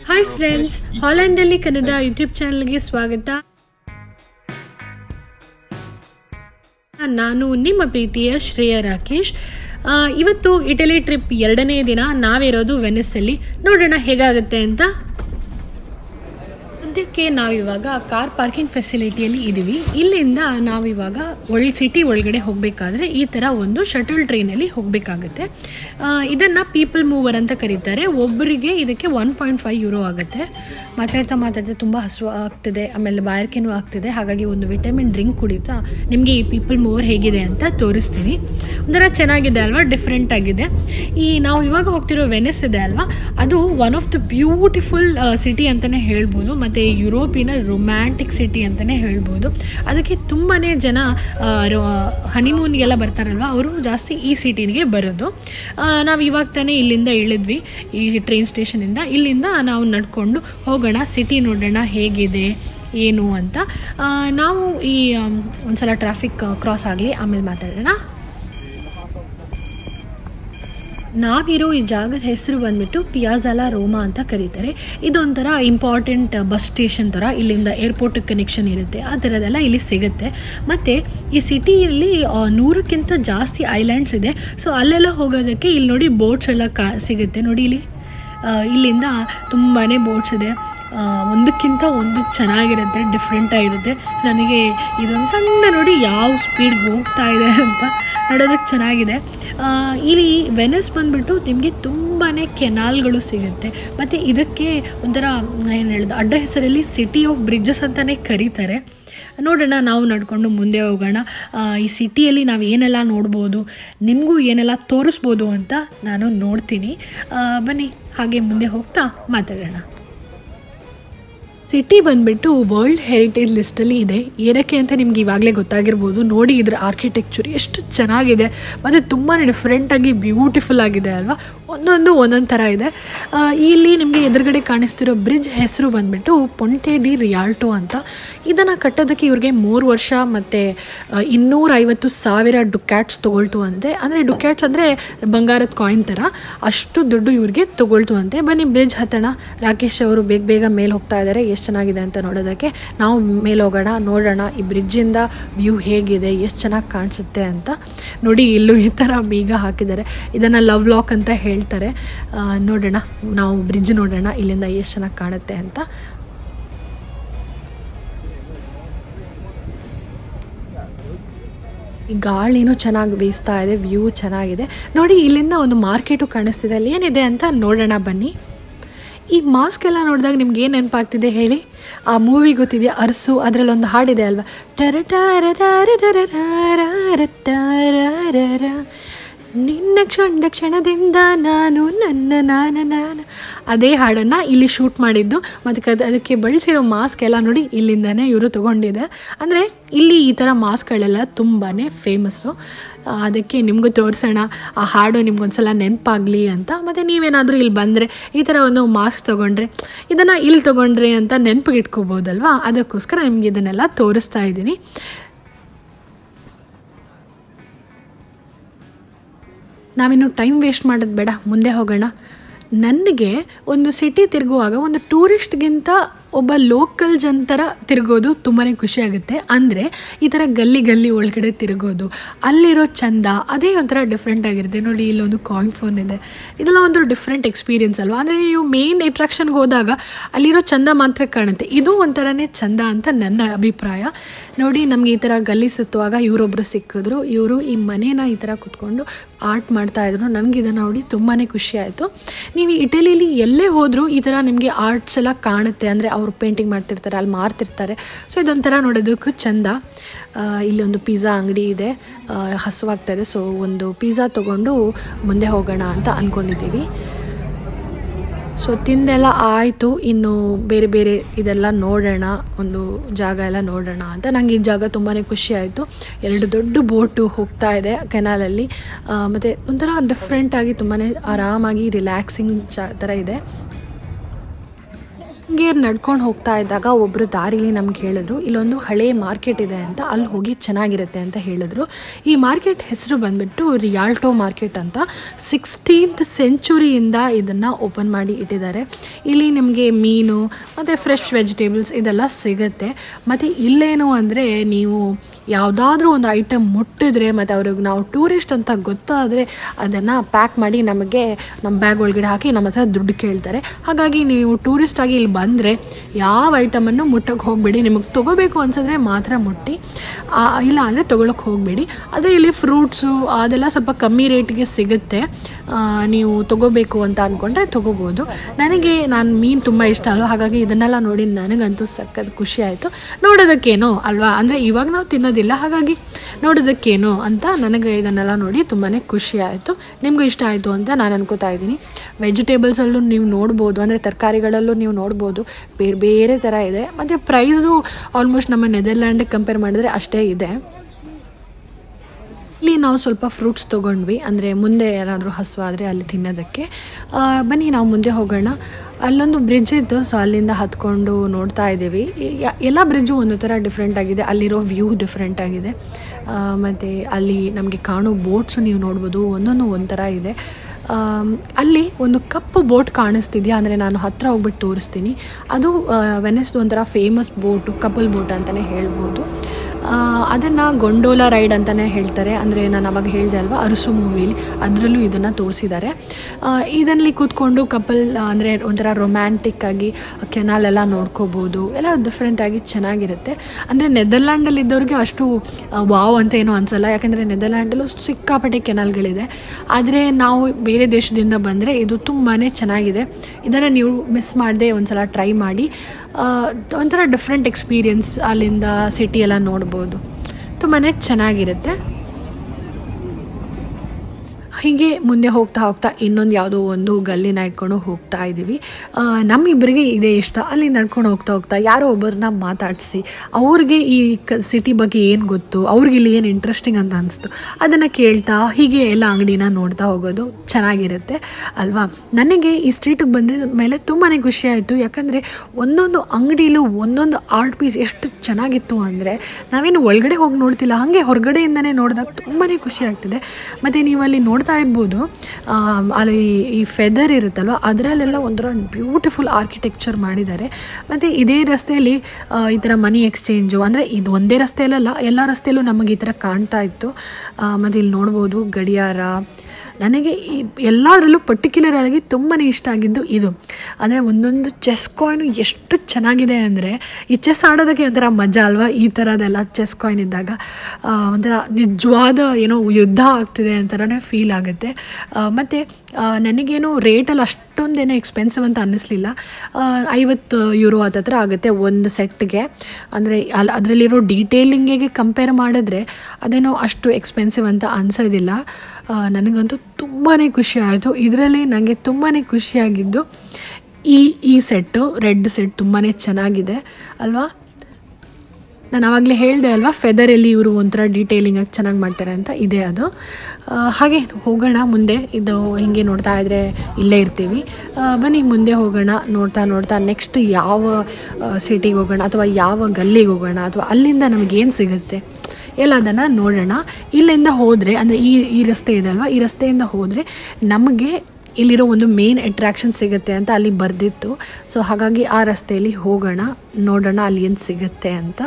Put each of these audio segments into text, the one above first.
Hi friends ಹಾಲೆಂಡಲ್ಲಿ Kannada YouTube ಚಾನಲ್ಗೆ ಸ್ವಾಗತ ನಾನು ನಿಮ್ಮ ಪ್ರೀತಿಯ ಶ್ರೇಯ ರಾಕೇಶ್ ಆ, ಇವತ್ತು ಇಟಲಿ ಟ್ರಿಪ್ ಎರಡನೇ ದಿನ ನಾವಿರೋದು ವೆನಿಸಲ್ಲಿ ನೋಡೋಣ ಹೇಗಾಗುತ್ತೆ ಅಂತ ಸದ್ಯಕ್ಕೆ ನಾವಿವಾಗ ಕಾರ್ ಪಾರ್ಕಿಂಗ್ ಫೆಸಿಲಿಟಿಯಲ್ಲಿ ಇದ್ದೀವಿ ಇಲ್ಲಿಂದ ನಾವಿವಾಗ ಒಳ್ ಸಿಟಿ ಒಳಗಡೆ ಹೋಗಬೇಕಾದ್ರೆ ಈ ಥರ ಒಂದು ಶಟಲ್ ಟ್ರೈನಲ್ಲಿ ಹೋಗಬೇಕಾಗುತ್ತೆ ಇದನ್ನು ಪೀಪಲ್ ಮೂವರ್ ಅಂತ ಕರೀತಾರೆ ಒಬ್ಬರಿಗೆ ಇದಕ್ಕೆ ಒನ್ ಪಾಯಿಂಟ್ ಫೈವ್ ಯೂರೋ ಆಗುತ್ತೆ ಮಾತಾಡ್ತಾ ಮಾತಾಡ್ತಾ ತುಂಬ ಹಸು ಆಗ್ತಿದೆ ಆಮೇಲೆ ಬಾಯಾರಿಕೆನೂ ಆಗ್ತಿದೆ ಹಾಗಾಗಿ ಒಂದು ವಿಟಮಿನ್ ಡ್ರಿಂಕ್ ಕುಡಿತಾ ನಿಮಗೆ ಈ ಪೀಪಲ್ ಮೂವರ್ ಹೇಗಿದೆ ಅಂತ ತೋರಿಸ್ತೀನಿ ಒಂಥರ ಚೆನ್ನಾಗಿದೆ ಅಲ್ವಾ ಡಿಫ್ರೆಂಟ್ ಆಗಿದೆ ಈ ನಾವು ಇವಾಗ ಹೋಗ್ತಿರೋ ವೆನಿಸ್ ಇದೆ ಅಲ್ವಾ ಅದು one of the beautiful city ಅಂತಲೇ ಹೇಳ್ಬೋದು ಮತ್ತು ಯುರೋಪಿನ ರೊಮ್ಯಾಂಟಿಕ್ ಸಿಟಿ ಅಂತಲೇ ಹೇಳ್ಬೋದು ಅದಕ್ಕೆ ತುಂಬಾ ಜನ ಹನಿಮೂನ್ಗೆಲ್ಲ ಬರ್ತಾರಲ್ವ ಅವರು ಜಾಸ್ತಿ ಈ ಸಿಟಿಗೆ ಬರೋದು ನಾವು ಇವಾಗ ತಾನೇ ಇಲ್ಲಿಂದ ಇಳಿದ್ವಿ ಈ ಟ್ರೈನ್ ಸ್ಟೇಷನಿಂದ ಇಲ್ಲಿಂದ ನಾವು ನಡ್ಕೊಂಡು ಹೋಗೋಣ ಸಿಟಿ ನೋಡೋಣ ಹೇಗಿದೆ ಏನು ಅಂತ ಆ, ನಾವು ಈ ಆಮ್, ಒಂದ್ಸಲ ಟ್ರಾಫಿಕ್ ಕ್ರಾಸ್ ಆಗಲಿ ಆಮೇಲೆ ಮಾತಾಡೋಣ ನಾವಿರೋ ಈ ಜಾಗದ ಹೆಸರು ಬಂದ್ಬಿಟ್ಟು ಪಿಯಾಜಾಲ ರೋಮಾ ಅಂತ ಕರೀತಾರೆ ಇದೊಂಥರ ಇಂಪಾರ್ಟೆಂಟ್ ಬಸ್ ಸ್ಟೇಷನ್ ಥರ ಇಲ್ಲಿಂದ ಏರ್ಪೋರ್ಟಿಗೆ ಕನೆಕ್ಷನ್ ಇರುತ್ತೆ ಆ ಥರದ್ದೆಲ್ಲ ಇಲ್ಲಿ ಸಿಗುತ್ತೆ ಮತ್ತು ಈ ಸಿಟಿಯಲ್ಲಿ ಆ, ನೂರಕ್ಕಿಂತ ಜಾಸ್ತಿ ಐಲ್ಯಾಂಡ್ಸ್ ಇದೆ ಸೊ ಅಲ್ಲೆಲ್ಲ ಹೋಗೋದಕ್ಕೆ ಇಲ್ಲಿ ನೋಡಿ ಬೋಟ್ಸ್ ಎಲ್ಲ ಕಾ ಸಿಗುತ್ತೆ ನೋಡಿ ಇಲ್ಲಿ ಆ, ಇಲ್ಲಿಂದ ತುಂಬಾ ಬೋಟ್ಸ್ ಇದೆ ಆ, ಒಂದಕ್ಕಿಂತ ಒಂದು ಚೆನ್ನಾಗಿರುತ್ತೆ ಡಿಫ್ರೆಂಟಾಗಿರುತ್ತೆ ನನಗೆ ಇದೊಂದು ಸಣ್ಣ ನೋಡಿ ಯಾವ ಸ್ಪೀಡ್ಗೆ ಹೋಗ್ತಾ ಇದೆ ಅಂತ ನೋಡೋದಕ್ಕೆ ಚೆನ್ನಾಗಿದೆ ಆ, ಇಲ್ಲಿ ವೆನಸ್ ಬಂದುಬಿಟ್ಟು ನಿಮಗೆ ತುಂಬಾ ಕೆನಾಲ್ಗಳು ಸಿಗುತ್ತೆ ಮತ್ತು ಇದಕ್ಕೆ ಒಂಥರ ಏನು ಹೇಳೋದು ಅಡ್ಡ ಹೆಸರಲ್ಲಿ ಸಿಟಿ ಆಫ್ ಬ್ರಿಡ್ಜಸ್ ಅಂತಲೇ ಕರೀತಾರೆ ನೋಡೋಣ ನಾವು ನಡ್ಕೊಂಡು ಮುಂದೆ ಹೋಗೋಣ ಆ, ಈ ಸಿಟಿಯಲ್ಲಿ ನಾವು ಏನೆಲ್ಲ ನೋಡ್ಬೋದು ನಿಮಗೂ ಏನೆಲ್ಲ ತೋರಿಸ್ಬೋದು ಅಂತ ನಾನು ನೋಡ್ತೀನಿ ಆ, ಬನ್ನಿ ಹಾಗೆ ಮುಂದೆ ಹೋಗ್ತಾ ಮಾತಾಡೋಣ ಸಿಟಿ ಬಂದ್ಬಿಟ್ಟು ವರ್ಲ್ಡ್ ಹೆರಿಟೇಜ್ ಲಿಸ್ಟಲ್ಲಿ ಇದೆ ಏನಕ್ಕೆ ಅಂತ ನಿಮ್ಗೆ ಇವಾಗಲೇ ಗೊತ್ತಾಗಿರ್ಬೋದು ನೋಡಿ ಇದ್ರ ಆರ್ಕಿಟೆಕ್ಚರ್ ಎಷ್ಟು ಚೆನ್ನಾಗಿದೆ ಮತ್ತು ತುಂಬಾ ಡಿಫ್ರೆಂಟಾಗಿ ಬ್ಯೂಟಿಫುಲ್ ಆಗಿದೆ ಅಲ್ವಾ ಒಂದೊಂದು ಒಂದೊಂದು ಥರ ಇದೆ ಆ, ಇಲ್ಲಿ ನಿಮಗೆ ಎದುರುಗಡೆ ಕಾಣಿಸ್ತಿರೋ ಬ್ರಿಡ್ಜ್ ಹೆಸರು ಬಂದ್ಬಿಟ್ಟು ಪೊಂಟೆ ದಿ ರಿಯಾಲ್ಟೋ ಅಂತ ಇದನ್ನು ಕಟ್ಟೋದಕ್ಕೆ ಇವ್ರಿಗೆ ಮೂರು ವರ್ಷ ಮತ್ತು ಇನ್ನೂರ ಐವತ್ತು ಸಾವಿರ ಡುಕ್ಯಾಟ್ಸ್ ತೊಗೊಳ್ತು ಅಂತೆ ಅಂದರೆ ಡುಕ್ಯಾಟ್ಸ್ ಅಂದರೆ ಬಂಗಾರದ ಕಾಯಿನ್ ಥರ ಅಷ್ಟು ದುಡ್ಡು ಇವ್ರಿಗೆ ತೊಗೊಳ್ತು ಅಂತೆ ಬನ್ನಿ ಬ್ರಿಡ್ಜ್ ಹತ್ತೋಣ ರಾಕೇಶ್ ಅವರು ಬೇಗ ಬೇಗ ಮೇಲೆ ಹೋಗ್ತಾ ಇದ್ದಾರೆ ಎಷ್ಟು ಚೆನ್ನಾಗಿದೆ ಅಂತ ನೋಡೋದಕ್ಕೆ ನಾವು ಮೇಲೆ ಹೋಗೋಣ ನೋಡೋಣ ಈ ಬ್ರಿಡ್ಜಿಂದ ವ್ಯೂ ಹೇಗಿದೆ ಎಷ್ಟು ಚೆನ್ನಾಗಿ ಕಾಣಿಸುತ್ತೆ ಅಂತ ನೋಡಿ ಇಲ್ಲೂ ಈ ಥರ ಬೀಗ ಹಾಕಿದ್ದಾರೆ ಇದನ್ನು ಲವ್ ಲಾಕ್ ಅಂತ ಹೇಳ್ತಾರೆ ಆ, ನೋಡೋಣ ನಾವು ಬ್ರಿಡ್ಜ್ ನೋಡೋಣ ಇಲ್ಲಿಂದ ಎಷ್ಟು ಚೆನ್ನಾಗಿ ಕಾಣುತ್ತೆ ಅಂತ ಈ ಗಾಳಿನೂ ಚೆನ್ನಾಗಿ ಬೀಸ್ತಾ ಇದೆ ವ್ಯೂ ಚೆನ್ನಾಗಿದೆ ನೋಡಿ ಇಲ್ಲಿಂದ ಒಂದು ಮಾರ್ಕೆಟು ಕಾಣಿಸ್ತಿದೆ ಅಲ್ಲಿ ಏನಿದೆ ಅಂತ ನೋಡೋಣ ಬನ್ನಿ ಈ ಮಾಸ್ಕ್ ಎಲ್ಲ ನೋಡಿದಾಗ ನಿಮ್ಗೆ ಏನು ನೆನಪಾಗ್ತಿದೆ ಹೇಳಿ ಆ ಮೂವಿ ಗೊತ್ತಿದೆಯಾ ಅರಸು ಅದರಲ್ಲಿ ಒಂದು ಹಾಡಿದೆ ಅಲ್ವಾ ಟರ ಟರ ಟರ ಟರ ಟರ ಟರ ಟರ. ನಿನ್ನ ಕ್ಷಣ ಕ್ಷಣದಿಂದ ನಾನು ನನ್ನ ನಾನ ನಾನು ಅದೇ ಹಾಡನ್ನು ಇಲ್ಲಿ ಶೂಟ್ ಮಾಡಿದ್ದು ಮತ್ತು ಕದ್ ಅದಕ್ಕೆ ಬಳಸಿರೋ ಮಾಸ್ಕ್ ಎಲ್ಲ ನೋಡಿ ಇಲ್ಲಿಂದನೇ ಇವರು ತೊಗೊಂಡಿದೆ ಅಂದರೆ ಇಲ್ಲಿ ಈ ಥರ ಮಾಸ್ಕ್ಗಳೆಲ್ಲ ತುಂಬಾ ಫೇಮಸ್ಸು ಅದಕ್ಕೆ ನಿಮಗೂ ತೋರಿಸೋಣ ಆ ಹಾಡು ನಿಮ್ಗೊಂದ್ಸಲ ನೆನಪಾಗಲಿ ಅಂತ ಮತ್ತು ನೀವೇನಾದರೂ ಇಲ್ಲಿ ಬಂದರೆ ಈ ಥರ ಒಂದು ಮಾಸ್ಕ್ ತೊಗೊಂಡ್ರೆ ಇದನ್ನು ಇಲ್ಲಿ ತೊಗೊಂಡ್ರೆ ಅಂತ ನೆನಪಿಗೆ ಇಟ್ಕೋಬೋದಲ್ವಾ ಅದಕ್ಕೋಸ್ಕರ ನಿಮ್ಗೆ ಇದನ್ನೆಲ್ಲ ತೋರಿಸ್ತಾ ಇದ್ದೀನಿ ನಾವಿನ್ನು ಟೈಮ್ ವೇಸ್ಟ್ ಮಾಡೋದು ಬೇಡ ಮುಂದೆ ಹೋಗೋಣ ನನಗೆ ಒಂದು ಸಿಟಿ ತಿರುಗುವಾಗ ಒಂದು ಟೂರಿಸ್ಟ್ಗಿಂತ ಒಬ್ಬ ಲೋಕಲ್ ಜನ ಥರ ತಿರುಗೋದು ತುಂಬಾ ಖುಷಿಯಾಗುತ್ತೆ ಅಂದರೆ ಈ ಥರ ಗಲ್ಲಿ ಗಲ್ಲಿ ಒಳಗಡೆ ತಿರುಗೋದು ಅಲ್ಲಿರೋ ಚಂದ ಅದೇ ಒಂಥರ ಡಿಫ್ರೆಂಟ್ ಆಗಿರುತ್ತೆ ನೋಡಿ ಇಲ್ಲೊಂದು ಕಾಯಿನ್ ಫೋನ್ ಇದೆ ಇದೆಲ್ಲ ಒಂದು ಡಿಫ್ರೆಂಟ್ ಎಕ್ಸ್ಪೀರಿಯನ್ಸ್ ಅಲ್ವಾ ಅಂದರೆ ನೀವು ಮೇನ್ ಅಟ್ರಾಕ್ಷನ್ಗೆ ಹೋದಾಗ ಅಲ್ಲಿರೋ ಚಂದ ಮಾತ್ರ ಕಾಣುತ್ತೆ ಇದು ಒಂಥರನೇ ಚಂದ ಅಂತ ನನ್ನ ಅಭಿಪ್ರಾಯ ನೋಡಿ ನಮಗೆ ಈ ಥರ ಗಲ್ಲಿ ಸುತ್ತುವಾಗ ಇವರೊಬ್ಬರು ಸಿಕ್ಕಿದ್ರು ಇವರು ಈ ಮನೇನ ಈ ಥರ ಕುತ್ಕೊಂಡು ಆರ್ಟ್ ಮಾಡ್ತಾ ಇದ್ರು ನನಗೆ ಇದನ್ನು ನೋಡಿ ತುಂಬಾ ಖುಷಿ ಆಯಿತು ನೀವು ಇಟಲಿಲಿ ಎಲ್ಲೇ ಹೋದರೂ ಈ ಥರ ನಿಮಗೆ ಆರ್ಟ್ಸ್ ಎಲ್ಲ ಕಾಣುತ್ತೆ ಅಂದರೆ ಅವರು ಪೇಂಟಿಂಗ್ ಮಾಡ್ತಿರ್ತಾರೆ ಅಲ್ಲಿ ಮಾರ್ತಿರ್ತಾರೆ ಸೊ ಇದೊಂಥರ ನೋಡೋದಕ್ಕೂ ಚಂದ ಆ, ಇಲ್ಲಿ ಒಂದು ಪಿಜ್ಜಾ ಅಂಗಡಿ ಇದೆ ಆ, ಹಸುವಾಗ್ತಾ ಇದೆ ಸೊ ಒಂದು ಪಿಜ್ಜಾ ತೊಗೊಂಡು ಮುಂದೆ ಹೋಗೋಣ ಅಂತ ಅಂದ್ಕೊಂಡಿದ್ದೀವಿ ಸೊ ತಿಂದೆಲ್ಲ ಆಯಿತು ಇನ್ನು ಬೇರೆ ಬೇರೆ ಇದೆಲ್ಲ ನೋಡೋಣ ಒಂದು ಜಾಗ ಎಲ್ಲ ನೋಡೋಣ ಅಂತ ನನಗೆ ಈ ಜಾಗ ತುಂಬಾ ಖುಷಿ ಆಯಿತು ಎರಡು ದೊಡ್ಡ ಬೋಟು ಹೋಗ್ತಾ ಇದೆ ಕೆನಾಲಲ್ಲಿ ಮತ್ತು ಒಂಥರ ಡಿಫ್ರೆಂಟಾಗಿ ತುಂಬಾ ಆರಾಮಾಗಿ ರಿಲ್ಯಾಕ್ಸಿಂಗ್ ಜಾ ಥರ ಇದೆ ಹಂಗೆ ನಡ್ಕೊಂಡು ಹೋಗ್ತಾ ಇದ್ದಾಗ ಒಬ್ಬರು ದಾರಿಲಿ ನಮ್ಗೆ ಹೇಳಿದ್ರು ಇಲ್ಲೊಂದು ಹಳೆ ಮಾರ್ಕೆಟ್ ಇದೆ ಅಂತ ಅಲ್ಲಿ ಹೋಗಿ ಚೆನ್ನಾಗಿರುತ್ತೆ ಅಂತ ಹೇಳಿದ್ರು ಈ ಮಾರ್ಕೆಟ್ ಹೆಸರು ಬಂದ್ಬಿಟ್ಟು ರಿಯಾಲ್ಟೋ ಮಾರ್ಕೆಟ್ ಅಂತ ಸಿಕ್ಸ್ಟೀನ್ತ್ ಸೆಂಚುರಿಯಿಂದ ಇದನ್ನು ಓಪನ್ ಮಾಡಿ ಇಟ್ಟಿದ್ದಾರೆ ಇಲ್ಲಿ ನಿಮಗೆ ಮೀನು ಮತ್ತು ಫ್ರೆಶ್ ವೆಜಿಟೇಬಲ್ಸ್ ಇದೆಲ್ಲ ಸಿಗುತ್ತೆ ಮತ್ತು ಇಲ್ಲೇನು ಅಂದರೆ ನೀವು ಯಾವುದಾದ್ರೂ ಒಂದು ಐಟಮ್ ಮುಟ್ಟಿದ್ರೆ ಮತ್ತು ಅವ್ರಿಗೆ ನಾವು ಟೂರಿಸ್ಟ್ ಅಂತ ಗೊತ್ತಾದರೆ ಅದನ್ನು ಪ್ಯಾಕ್ ಮಾಡಿ ನಮಗೆ ನಮ್ಮ ಬ್ಯಾಗ್ ಒಳಗಡೆ ಹಾಕಿ ನಮ್ಮ ಹತ್ರ ದುಡ್ಡು ಕೇಳ್ತಾರೆ ಹಾಗಾಗಿ ನೀವು ಟೂರಿಸ್ಟ್ ಆಗಿ ಇಲ್ಲಿ ಬಂದರೆ ಯಾವ ಐಟಮನ್ನು ಮುಟ್ಟಕ್ಕೆ ಹೋಗಬೇಡಿ ನಿಮಗೆ ತೊಗೋಬೇಕು ಅನ್ಸಿದ್ರೆ ಮಾತ್ರ ಮುಟ್ಟಿ ಆ, ಇಲ್ಲ ಅಂದರೆ ತೊಗೊಳಕ್ಕೆ ಹೋಗಬೇಡಿ ಅದೇ ಇಲ್ಲಿ ಫ್ರೂಟ್ಸು ಅದೆಲ್ಲ ಸ್ವಲ್ಪ ಕಮ್ಮಿ ರೇಟ್ಗೆ ಸಿಗುತ್ತೆ ಆ, ನೀವು ತೊಗೋಬೇಕು ಅಂತ ಅಂದ್ಕೊಂಡ್ರೆ ತೊಗೋಬೋದು ನನಗೆ ನಾನು ಮೀನು ತುಂಬ ಇಷ್ಟ ಅಲ್ವ ಹಾಗಾಗಿ ಇದನ್ನೆಲ್ಲ ನೋಡಿ ನನಗಂತೂ ಸಖತ್ ಖುಷಿ ಆಯಿತು ನೋಡೋದಕ್ಕೇನೋ ಅಲ್ವಾ ಅಂದರೆ ಇವಾಗ ನಾವು ತಿನ್ನೋದಿಲ್ಲ ಹಾಗಾಗಿ ನೋಡೋದಕ್ಕೇನೋ ಅಂತ ನನಗೆ ಇದನ್ನೆಲ್ಲ ನೋಡಿ ತುಂಬಾ ಖುಷಿ ಆಯಿತು ನಿಮಗೂ ಇಷ್ಟ ಆಯಿತು ಅಂತ ನಾನು ಅನ್ಕೋತಾ ಇದ್ದೀನಿ ವೆಜಿಟೇಬಲ್ಸಲ್ಲೂ ನೀವು ನೋಡ್ಬೋದು ಅಂದರೆ ತರಕಾರಿಗಳಲ್ಲೂ ನೀವು ನೋಡ್ಬೋದು ಬೇರೆ ಬೇರೆ ಥರ ಇದೆ ಮತ್ತು ಪ್ರೈಸು ಆಲ್ಮೋಸ್ಟ್ ನಮ್ಮ ನೆದರ್ಲ್ಯಾಂಡಿಗೆ ಕಂಪೇರ್ ಮಾಡಿದ್ರೆ ಅಷ್ಟೇ ಇದೆ ಇಲ್ಲಿ ನಾವು ಸ್ವಲ್ಪ ಫ್ರೂಟ್ಸ್ ತೊಗೊಂಡ್ವಿ ಅಂದರೆ ಮುಂದೆ ಯಾರಾದರೂ ಹಸುವಾದರೆ ಅಲ್ಲಿ ತಿನ್ನೋದಕ್ಕೆ ಆ, ಬನ್ನಿ ನಾವು ಮುಂದೆ ಹೋಗೋಣ ಅಲ್ಲೊಂದು ಬ್ರಿಡ್ಜ್ ಇತ್ತು ಸೊ ಅಲ್ಲಿಂದ ಹತ್ಕೊಂಡು ನೋಡ್ತಾ ಇದ್ದೀವಿ ಯ- ಎಲ್ಲ ಬ್ರಿಡ್ಜು ಒಂದು ಥರ ಡಿಫ್ರೆಂಟ್ ಆಗಿದೆ ಅಲ್ಲಿರೋ ವ್ಯೂ ಡಿಫ್ರೆಂಟ್ ಆಗಿದೆ ಮತ್ತು ಅಲ್ಲಿ ನಮಗೆ ಕಾಣೋ ಬೋಟ್ಸು ನೀವು ನೋಡ್ಬೋದು ಒಂದೊಂದು ಒಂಥರ ಇದೆ ಆಮ್, ಅಲ್ಲಿ ಒಂದು ಕಪ್ಪು ಬೋಟ್ ಕಾಣಿಸ್ತಿದ್ಯಾ ಅಂದರೆ ನಾನು ಹತ್ತಿರ ಹೋಗ್ಬಿಟ್ಟು ತೋರಿಸ್ತೀನಿ ಅದು ವೆನೆಸ್ದು ಒಂಥರ ಫೇಮಸ್ ಬೋಟು ಕಪಲ್ ಬೋಟ್ ಅಂತಲೇ ಹೇಳ್ಬೋದು ಅದನ್ನು ಗೊಂಡೋಲಾ ರೈಡ್ ಅಂತಲೇ ಹೇಳ್ತಾರೆ ಅಂದರೆ ನಾನು ಅವಾಗ ಹೇಳಿದೆ ಅಲ್ವಾ ಅರಸು ಮೂವಿಲಿ ಅದರಲ್ಲೂ ಇದನ್ನು ತೋರಿಸಿದ್ದಾರೆ ಇದರಲ್ಲಿ ಕೂತ್ಕೊಂಡು ಕಪಲ್ ಅಂದರೆ ಒಂಥರ ರೊಮ್ಯಾಂಟಿಕ್ ಆಗಿ ಕೆನಾಲೆಲ್ಲ ನೋಡ್ಕೋಬೋದು ಎಲ್ಲ ಡಿಫ್ರೆಂಟಾಗಿ ಚೆನ್ನಾಗಿರುತ್ತೆ ಅಂದರೆ ನೆದರ್ಲ್ಯಾಂಡಲ್ಲಿ ಇದ್ದವ್ರಿಗೆ ಅಷ್ಟು ಆ, ವಾವ್ ಅಂತ ಏನೂ ಅನಿಸಲ್ಲ ಯಾಕಂದರೆ ನೆದರ್ಲ್ಯಾಂಡಲ್ಲೂ ಸಿಕ್ಕಾಪಟ್ಟೆ ಕೆನಾಲ್ಗಳಿದೆ ಆದರೆ ನಾವು ಬೇರೆ ದೇಶದಿಂದ ಬಂದರೆ ಇದು ತುಂಬಾ ಚೆನ್ನಾಗಿದೆ ಇದನ್ನು ನೀವು ಮಿಸ್ ಮಾಡದೆ ಒಂದ್ಸಲ ಟ್ರೈ ಮಾಡಿ ಆ, ಒಂಥರ ಡಿಫ್ರೆಂಟ್ ಎಕ್ಸ್ಪೀರಿಯನ್ಸ್ ಅಲ್ಲಿಂದ ಸಿಟಿ ಎಲ್ಲ ನೋಡ್ಬೋದು ತುಂಬಾ ಚೆನ್ನಾಗಿರುತ್ತೆ ಹೀಗೆ ಮುಂದೆ ಹೋಗ್ತಾ ಹೋಗ್ತಾ ಇನ್ನೊಂದು ಯಾವುದೋ ಒಂದು ಗಲ್ಲಿನ ಇಟ್ಕೊಂಡು ಹೋಗ್ತಾ ಇದ್ದೀವಿ ಆ, ನಮ್ಮಿಬ್ಬರಿಗೆ ಇದೇ ಇಷ್ಟ ಅಲ್ಲಿ ನಡ್ಕೊಂಡು ಹೋಗ್ತಾ ಹೋಗ್ತಾ ಯಾರೋ ಒಬ್ಬರನ್ನ ಮಾತಾಡಿಸಿ ಅವ್ರಿಗೆ ಈ ಕ ಸಿಟಿ ಬಗ್ಗೆ ಏನು ಗೊತ್ತು ಅವ್ರಿಗೆ ಇಲ್ಲಿ ಏನು ಇಂಟ್ರೆಸ್ಟಿಂಗ್ ಅಂತ ಅನಿಸ್ತು ಅದನ್ನು ಕೇಳ್ತಾ ಹೀಗೆ ಎಲ್ಲ ಅಂಗಡಿನ ನೋಡ್ತಾ ಹೋಗೋದು ಚೆನ್ನಾಗಿರುತ್ತೆ ಅಲ್ವಾ ನನಗೆ ಈ ಸ್ಟ್ರೀಟಿಗೆ ಬಂದಿದ ಮೇಲೆ ತುಂಬಾ ಖುಷಿ ಆಯಿತು ಯಾಕಂದರೆ ಒಂದೊಂದು ಅಂಗಡಿಲೂ ಒಂದೊಂದು ಆರ್ಟ್ ಪೀಸ್ ಎಷ್ಟು ಚೆನ್ನಾಗಿತ್ತು ಅಂದರೆ ನಾವೇನು ಒಳಗಡೆ ಹೋಗಿ ನೋಡ್ತಿಲ್ಲ ಹಾಗೆ ಹೊರಗಡೆಯಿಂದನೇ ನೋಡಿದಾಗ ತುಂಬಾ ಖುಷಿ ಆಗ್ತಿದೆ ಮತ್ತು ನೀವು ಅಲ್ಲಿ ನೋಡ್ತಾ ಇರ್ಬೋದು ಆಮ್, ಅಲ್ಲಿ ಈ ಫೆದರ್ ಇರುತ್ತಲ್ವ ಅದರಲ್ಲೆಲ್ಲ ಒಂಥರ ಬ್ಯೂಟಿಫುಲ್ ಆರ್ಕಿಟೆಕ್ಚರ್ ಮಾಡಿದ್ದಾರೆ ಮತ್ತು ಇದೇ ರಸ್ತೆಯಲ್ಲಿ ಆ, ಈ ಥರ ಮನಿ ಎಕ್ಸ್ಚೇಂಜು ಅಂದರೆ ಇದು ಒಂದೇ ರಸ್ತೆಯಲ್ಲ ಎಲ್ಲ ರಸ್ತೆಯಲ್ಲೂ ನಮಗೆ ಈ ಥರ ಕಾಣ್ತಾ ಇತ್ತು ಮತ್ತು ಇಲ್ಲಿ ನೋಡ್ಬೋದು ಗಡಿಯಾರ ನನಗೆ ಈ ಎಲ್ಲದರಲ್ಲೂ ಪರ್ಟಿಕ್ಯುಲರ್ ಆಗಿ ತುಂಬಾ ಇಷ್ಟ ಆಗಿದ್ದು ಇದು ಅಂದರೆ ಒಂದೊಂದು ಚೆಸ್ ಕಾಯಿನು ಎಷ್ಟು ಚೆನ್ನಾಗಿದೆ ಅಂದರೆ ಈ ಚೆಸ್ ಆಡೋದಕ್ಕೆ ಒಂಥರ ಮಜಾ ಅಲ್ವಾ ಈ ಥರದೆಲ್ಲ ಚೆಸ್ ಕಾಯಿನ್ ಇದ್ದಾಗ ಆ, ಒಂಥರ ನಿಜವಾದ ಏನೋ ಯುದ್ಧ ಆಗ್ತಿದೆ ಅಂತಲೇ ಫೀಲ್ ಆಗುತ್ತೆ ಮತ್ತು ನನಗೇನು ರೇಟಲ್ಲಿ ಅಷ್ಟೊಂದೇನೋ ಎಕ್ಸ್ಪೆನ್ಸಿವ್ ಅಂತ ಅನ್ನಿಸ್ಲಿಲ್ಲ ಆ, ಐವತ್ತು ಯೂರೋ ಹತ್ತತ್ರ ಆಗುತ್ತೆ ಒಂದು ಸೆಟ್ಗೆ ಅಂದರೆ ಅಲ್ಲಿ ಅದರಲ್ಲಿರೋ ಡೀಟೇಲಿಂಗಿಗೆ ಕಂಪೇರ್ ಮಾಡಿದ್ರೆ ಅದೇನೋ ಅಷ್ಟು ಎಕ್ಸ್ಪೆನ್ಸಿವ್ ಅಂತ ಅನಿಸೋದಿಲ್ಲ ಆ, ನನಗಂತೂ ತುಂಬಾ ಖುಷಿ ಆಯಿತು ಇದರಲ್ಲಿ ನನಗೆ ತುಂಬಾ ಖುಷಿಯಾಗಿದ್ದು ಈ ಈ ಸೆಟ್ಟು ರೆಡ್ ಸೆಟ್ ತುಂಬಾ ಚೆನ್ನಾಗಿದೆ ಅಲ್ವಾ ನಾನು ಆವಾಗಲೇ ಹೇಳಿದೆ ಅಲ್ವಾ ಫೆದರಲ್ಲಿ ಇವರು ಒಂಥರ ಡೀಟೇಲಿಂಗಾಗಿ ಚೆನ್ನಾಗಿ ಮಾಡ್ತಾರೆ ಅಂತ ಇದೆ ಅದು ಆ, ಹಾಗೆ ಹೋಗೋಣ ಮುಂದೆ ಇದು ಹಿಂಗೆ ನೋಡ್ತಾ ಇದ್ದರೆ ಇಲ್ಲೇ ಇರ್ತೀವಿ ಆ, ಬನ್ನಿ ಮುಂದೆ ಹೋಗೋಣ ನೋಡ್ತಾ ನೋಡ್ತಾ ನೆಕ್ಸ್ಟ್ ಯಾವ ಸಿಟಿಗೆ ಹೋಗೋಣ ಅಥವಾ ಯಾವ ಗಲ್ಲಿಗೆ ಹೋಗೋಣ ಅಥವಾ ಅಲ್ಲಿಂದ ನಮಗೇನು ಸಿಗುತ್ತೆ ಎಲ್ಲದನ್ನು ನೋಡೋಣ ಇಲ್ಲಿಂದ ಹೋದರೆ ಅಂದರೆ ಈ ಈ ರಸ್ತೆ ಇದೆ ಅಲ್ವಾ ಈ ರಸ್ತೆಯಿಂದ ಹೋದರೆ ನಮಗೆ ಇಲ್ಲಿರೋ ಒಂದು ಮೇನ್ ಅಟ್ರಾಕ್ಷನ್ ಸಿಗುತ್ತೆ ಅಂತ ಅಲ್ಲಿ ಬರೆದಿತ್ತು ಸೊ ಹಾಗಾಗಿ ಆ ರಸ್ತೆಯಲ್ಲಿ ಹೋಗೋಣ ನೋಡೋಣ ಅಲ್ಲಿ ಏನು ಸಿಗುತ್ತೆ ಅಂತ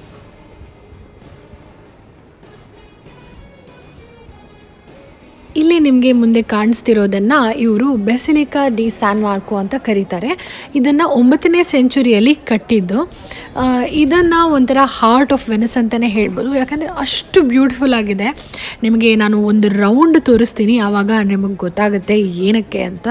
ಇಲ್ಲಿ ನಿಮಗೆ ಮುಂದೆ ಕಾಣಿಸ್ತಿರೋದನ್ನು ಇವರು ಬೆಸಿಲಿಕಾ ಡಿ ಸ್ಯಾನ್ ಮಾರ್ಕೋ ಅಂತ ಕರೀತಾರೆ ಇದನ್ನು ಒಂಬತ್ತನೇ ಸೆಂಚುರಿಯಲ್ಲಿ ಕಟ್ಟಿದ್ದು ಇದನ್ನು ಒಂಥರ ಹಾರ್ಟ್ ಆಫ್ ವೆನಸ್ ಅಂತಲೇ ಹೇಳ್ಬೋದು ಯಾಕಂದರೆ ಅಷ್ಟು ಬ್ಯೂಟಿಫುಲ್ ಆಗಿದೆ ನಿಮಗೆ ನಾನು ಒಂದು ರೌಂಡ್ ತೋರಿಸ್ತೀನಿ ಆವಾಗ ನಿಮಗೆ ಗೊತ್ತಾಗುತ್ತೆ ಏನಕ್ಕೆ ಅಂತ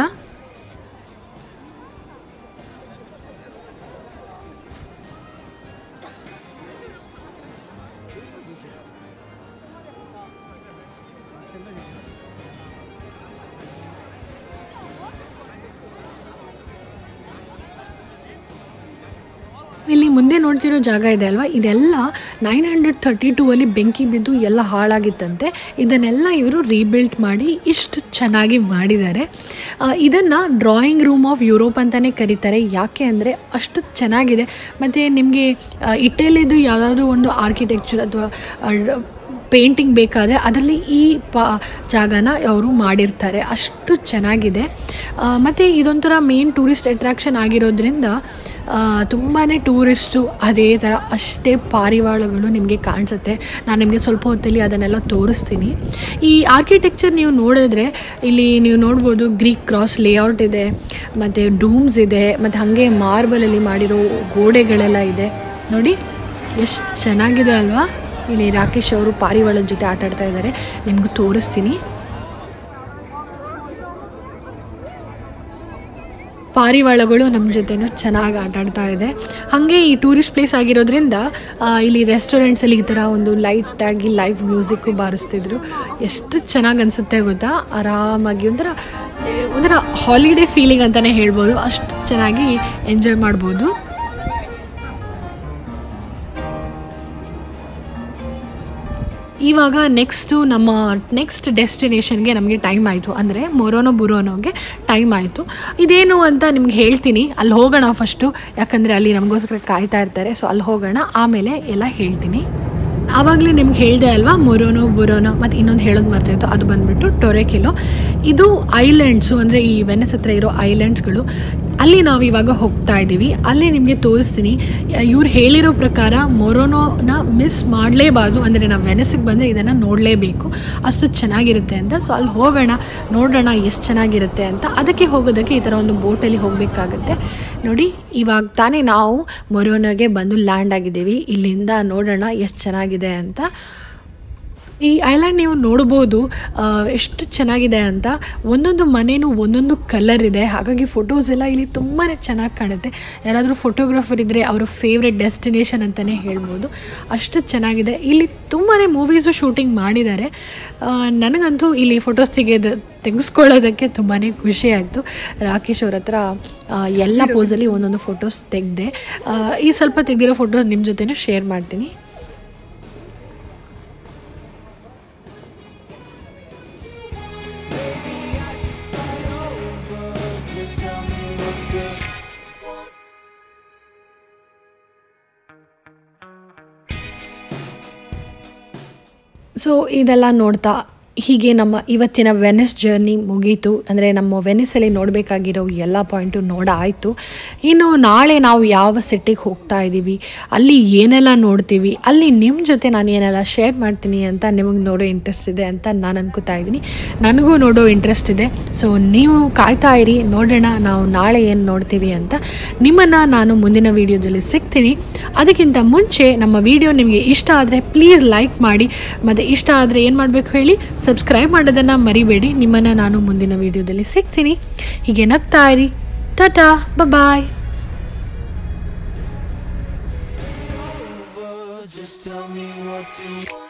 ಇಲ್ಲಿ ಮುಂದೆ ನೋಡ್ತಿರೋ ಜಾಗ ಇದೆ ಅಲ್ವಾ ಇದೆಲ್ಲ ನೈನ್ ಹಂಡ್ರೆಡ್ ತರ್ಟಿ ಟೂ ಅಲ್ಲಿ ಬೆಂಕಿ ಬಿದ್ದು ಎಲ್ಲ ಹಾಳಾಗಿತ್ತಂತೆ ಇದನ್ನೆಲ್ಲ ಇವರು ರೀಬಿಲ್ಟ್ ಮಾಡಿ ಇಷ್ಟು ಚೆನ್ನಾಗಿ ಮಾಡಿದ್ದಾರೆ ಇದನ್ನು ಡ್ರಾಯಿಂಗ್ ರೂಮ್ ಆಫ್ ಯುರೋಪ್ ಅಂತಲೇ ಕರೀತಾರೆ ಯಾಕೆ ಅಂದರೆ ಅಷ್ಟು ಚೆನ್ನಾಗಿದೆ ಮತ್ತು ನಿಮಗೆ ಇಟಲಿದು ಯಾವುದಾದ್ರೂ ಒಂದು ಆರ್ಕಿಟೆಕ್ಚರ್ ಅಥವಾ ಪೇಂಟಿಂಗ್ ಬೇಕಾದರೆ ಅದರಲ್ಲಿ ಈ ಪ ಜಾಗನ ಅವರು ಮಾಡಿರ್ತಾರೆ ಅಷ್ಟು ಚೆನ್ನಾಗಿದೆ ಮತ್ತು ಇದೊಂಥರ ಮೇನ್ ಟೂರಿಸ್ಟ್ ಅಟ್ರಾಕ್ಷನ್ ಆಗಿರೋದ್ರಿಂದ ತುಂಬಾ ಟೂರಿಸ್ಟು ಅದೇ ಥರ ಅಷ್ಟೇ ಪಾರಿವಾಳಗಳು ನಿಮಗೆ ಕಾಣಿಸುತ್ತೆ ನಾನು ನಿಮಗೆ ಸ್ವಲ್ಪ ಹೊತ್ತಲ್ಲಿ ಅದನ್ನೆಲ್ಲ ತೋರಿಸ್ತೀನಿ ಈ ಆರ್ಕಿಟೆಕ್ಚರ್ ನೀವು ನೋಡಿದ್ರೆ ಇಲ್ಲಿ ನೀವು ನೋಡ್ಬೋದು ಗ್ರೀಕ್ ಕ್ರಾಸ್ ಲೇಔಟ್ ಇದೆ ಮತ್ತು ಡೂಮ್ಸ್ ಇದೆ ಮತ್ತು ಹಾಗೆ ಮಾರ್ಬಲಲ್ಲಿ ಮಾಡಿರೋ ಗೋಡೆಗಳೆಲ್ಲ ಇದೆ ನೋಡಿ ಎಷ್ಟು ಚೆನ್ನಾಗಿದೆ ಅಲ್ವಾ ಇಲ್ಲಿ ರಾಕೇಶ್ ಅವರು ಪಾರಿವಾಳದ ಜೊತೆ ಆಟ ಆಡ್ತಾ ಇದ್ದಾರೆ ನಿಮಗೂ ತೋರಿಸ್ತೀನಿ ಪಾರಿವಾಳಗಳು ನಮ್ಮ ಜೊತೆನೂ ಚೆನ್ನಾಗಿ ಆಟ ಆಡ್ತಾ ಇದೆ ಹಾಗೆ ಈ ಟೂರಿಸ್ಟ್ ಪ್ಲೇಸ್ ಆಗಿರೋದ್ರಿಂದ ಇಲ್ಲಿ ರೆಸ್ಟೋರೆಂಟ್ಸಲ್ಲಿ ಈ ಥರ ಒಂದು ಲೈಟಾಗಿ ಲೈವ್ ಮ್ಯೂಸಿಕ್ಕು ಬಾರಿಸ್ತಿದ್ರು ಎಷ್ಟು ಚೆನ್ನಾಗಿ ಅನಿಸುತ್ತೆ ಗೊತ್ತಾ ಆರಾಮಾಗಿ ಒಂಥರ ಒಂಥರ ಹಾಲಿಡೇ ಫೀಲಿಂಗ್ ಅಂತಲೇ ಹೇಳ್ಬೋದು ಅಷ್ಟು ಚೆನ್ನಾಗಿ ಎಂಜಾಯ್ ಮಾಡ್ಬೋದು ಇವಾಗ ನೆಕ್ಸ್ಟು ನಮ್ಮ ನೆಕ್ಸ್ಟ್ ಡೆಸ್ಟಿನೇಷನ್ಗೆ ನಮಗೆ ಟೈಮ್ ಆಯಿತು ಅಂದರೆ ಮೊರೋನೋ ಬುರೋನೋಗೆ ಟೈಮ್ ಆಯಿತು ಇದೇನು ಅಂತ ನಿಮ್ಗೆ ಹೇಳ್ತೀನಿ ಅಲ್ಲಿ ಹೋಗೋಣ ಫಸ್ಟು ಯಾಕಂದರೆ ಅಲ್ಲಿ ನಮಗೋಸ್ಕರ ಕಾಯ್ತಾ ಇರ್ತಾರೆ ಸೊ ಅಲ್ಲಿ ಹೋಗೋಣ ಆಮೇಲೆ ಎಲ್ಲ ಹೇಳ್ತೀನಿ ಆವಾಗಲೇ ನಿಮ್ಗೆ ಹೇಳಿದೆ ಅಲ್ವಾ ಮೊರೋನೋ ಬುರೋನೋ ಮತ್ತು ಇನ್ನೊಂದು ಹೇಳೋದು ಮರ್ತಿತ್ತು ಅದು ಬಂದುಬಿಟ್ಟು ಟೊರೆಕಿಲೋ ಇದು ಐಲ್ಯಾಂಡ್ಸು ಅಂದರೆ ಈ ವೆನೆಸ್ ಹತ್ರ ಇರೋ ಐಲ್ಯಾಂಡ್ಸ್ಗಳು ಅಲ್ಲಿ ನಾವು ಇವಾಗ ಹೋಗ್ತಾ ಇದ್ದೀವಿ ಅಲ್ಲಿ ನಿಮಗೆ ತೋರಿಸ್ತೀನಿ ಇವ್ರು ಹೇಳಿರೋ ಪ್ರಕಾರ ಮೊರೋನೋನ ಮಿಸ್ ಮಾಡಲೇಬಾರ್ದು ಅಂದರೆ ನಾವು ವೆನೆಸ್ಸಿಗೆ ಬಂದರೆ ಇದನ್ನು ನೋಡಲೇಬೇಕು ಅಷ್ಟು ಚೆನ್ನಾಗಿರುತ್ತೆ ಅಂತ ಸೊ ಅಲ್ಲಿ ಹೋಗೋಣ ನೋಡೋಣ ಎಷ್ಟು ಚೆನ್ನಾಗಿರುತ್ತೆ ಅಂತ ಅದಕ್ಕೆ ಹೋಗೋದಕ್ಕೆ ಈ ಥರ ಒಂದು ಬೋಟಲ್ಲಿ ಹೋಗಬೇಕಾಗತ್ತೆ ನೋಡಿ ಇವಾಗ ತಾನೇ ನಾವು ಮೊರೋನೋಗೆ ಬಂದು ಲ್ಯಾಂಡ್ ಆಗಿದ್ದೀವಿ ಇಲ್ಲಿಂದ ನೋಡೋಣ ಎಷ್ಟು ಚೆನ್ನಾಗಿದೆ ಅಂತ ಈ ಐಲ್ಯಾಂಡ್ ನೀವು ನೋಡ್ಬೋದು ಎಷ್ಟು ಚೆನ್ನಾಗಿದೆ ಅಂತ ಒಂದೊಂದು ಮನೇನೂ ಒಂದೊಂದು ಕಲರ್ ಇದೆ ಹಾಗಾಗಿ ಫೋಟೋಸ್ ಎಲ್ಲ ಇಲ್ಲಿ ತುಂಬಾ ಚೆನ್ನಾಗಿ ಕಾಣುತ್ತೆ ಯಾರಾದರೂ ಫೋಟೋಗ್ರಾಫರ್ ಇದ್ದರೆ ಅವರ ಫೇವ್ರೆಟ್ ಡೆಸ್ಟಿನೇಷನ್ ಅಂತಲೇ ಹೇಳ್ಬೋದು ಅಷ್ಟು ಚೆನ್ನಾಗಿದೆ ಇಲ್ಲಿ ತುಂಬಾ ಮೂವೀಸು ಶೂಟಿಂಗ್ ಮಾಡಿದ್ದಾರೆ ನನಗಂತೂ ಇಲ್ಲಿ ಫೋಟೋಸ್ ತೆಗೆದು ತೆಗೆಸ್ಕೊಳ್ಳೋದಕ್ಕೆ ತುಂಬಾ ಖುಷಿ ಆಯಿತು ರಾಕೇಶ್ ಅವ್ರ ಹತ್ರ ಎಲ್ಲ ಪೋಸಲ್ಲಿ ಒಂದೊಂದು ಫೋಟೋಸ್ ತೆಗೆದೆ ಈ ಸ್ವಲ್ಪ ತೆಗೆದಿರೋ ಫೋಟೋಸ್ ನಿಮ್ಮ ಜೊತೆನೂ ಶೇರ್ ಮಾಡ್ತೀನಿ ಸೊ ಇದೆಲ್ಲ ನೋಡ್ತಾ ಹೀಗೆ ನಮ್ಮ ಇವತ್ತಿನ ವೆನೆಸ್ ಜರ್ನಿ ಮುಗೀತು ಅಂದರೆ ನಮ್ಮ ವೆನೆಸಲ್ಲಿ ನೋಡಬೇಕಾಗಿರೋ ಎಲ್ಲ ಪಾಯಿಂಟು ನೋಡಾಯಿತು ಇನ್ನು ನಾಳೆ ನಾವು ಯಾವ ಸಿಟಿಗೆ ಹೋಗ್ತಾ ಇದ್ದೀವಿ ಅಲ್ಲಿ ಏನೆಲ್ಲ ನೋಡ್ತೀವಿ ಅಲ್ಲಿ ನಿಮ್ಮ ಜೊತೆ ನಾನು ಏನೆಲ್ಲ ಶೇರ್ ಮಾಡ್ತೀನಿ ಅಂತ ನಿಮಗೆ ನೋಡೋ ಇಂಟ್ರೆಸ್ಟ್ ಇದೆ ಅಂತ ನಾನು ಅನ್ಕೋತಾ ಇದ್ದೀನಿ ನನಗೂ ನೋಡೋ ಇಂಟ್ರೆಸ್ಟ್ ಇದೆ ಸೊ ನೀವು ಕಾಯ್ತಾ ಇರಿ ನೋಡೋಣ ನಾವು ನಾಳೆ ಏನು ನೋಡ್ತೀವಿ ಅಂತ ನಿಮ್ಮನ್ನು ನಾನು ಮುಂದಿನ ವೀಡಿಯೋದಲ್ಲಿ ಸಿಗ್ತೀನಿ ಅದಕ್ಕಿಂತ ಮುಂಚೆ ನಮ್ಮ ವಿಡಿಯೋ ನಿಮಗೆ ಇಷ್ಟ ಆದರೆ ಪ್ಲೀಸ್ ಲೈಕ್ ಮಾಡಿ ಮತ್ತು ಇಷ್ಟ ಆದರೆ ಏನು ಮಾಡಬೇಕು ಹೇಳಿ ಸಬ್ಸ್ಕ್ರೈಬ್ ಮಾಡೋದನ್ನು ಮರಿಬೇಡಿ ನಿಮ್ಮನ್ನು ನಾನು ಮುಂದಿನ ವೀಡಿಯೋದಲ್ಲಿ ಸಿಗ್ತೀನಿ ಹೀಗೆ ನಗ್ತಾ ಇರಿ ಟಾಟಾ ಬಾಯ್ Just tell me what you want.